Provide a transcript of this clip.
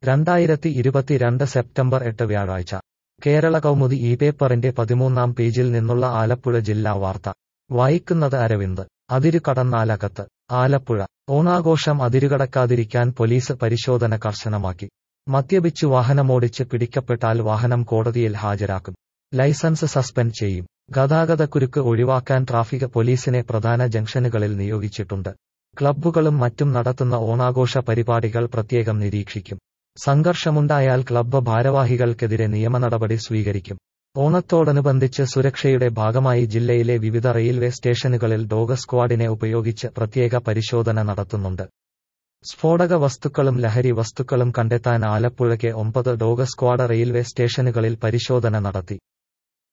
രണ്ടായിരത്തി ഇരുപത്തിരണ്ട് സെപ്റ്റംബർ എട്ട് വ്യാഴാഴ്ച കേരള കൗമുദി ഈ പേപ്പറിന്റെ പതിമൂന്നാം പേജിൽ നിന്നുള്ള ആലപ്പുഴ ജില്ലാ വാർത്ത വായിക്കുന്നത് അരവിന്ദ് അതിരു കടന്നാലകത്ത് ആലപ്പുഴ ഓണാഘോഷം അതിരുകടക്കാതിരിക്കാൻ പോലീസ് പരിശോധന കർശനമാക്കി മദ്യപിച്ചു വാഹനമോടിച്ച് പിടിക്കപ്പെട്ടാൽ വാഹനം കോടതിയിൽ ഹാജരാക്കും ലൈസൻസ് സസ്പെൻഡ് ചെയ്യും ഗതാഗതക്കുരുക്ക് ഒഴിവാക്കാൻ ട്രാഫിക് പോലീസിനെ പ്രധാന ജംഗ്ഷനുകളിൽ നിയോഗിച്ചിട്ടുണ്ട് ക്ലബ്ബുകളും മറ്റും നടത്തുന്ന ഓണാഘോഷ പരിപാടികൾ പ്രത്യേകം നിരീക്ഷിക്കും സംഘർഷമുണ്ടായാൽ ക്ലബ്ബ് ഭാരവാഹികൾക്കെതിരെ നിയമനടപടി സ്വീകരിക്കും ഓണത്തോടനുബന്ധിച്ച് സുരക്ഷയുടെ ഭാഗമായി ജില്ലയിലെ വിവിധ റെയിൽവേ സ്റ്റേഷനുകളിൽ ഡോഗ് സ്ക്വാഡിനെ ഉപയോഗിച്ച് പ്രത്യേക പരിശോധന നടത്തുന്നുണ്ട് സ്ഫോടക വസ്തുക്കളും ലഹരി വസ്തുക്കളും കണ്ടെത്താൻ ആലപ്പുഴയ്ക്ക് ഒമ്പത് ഡോഗ് സ്ക്വാഡ് റെയിൽവേ സ്റ്റേഷനുകളിൽ പരിശോധന നടത്തി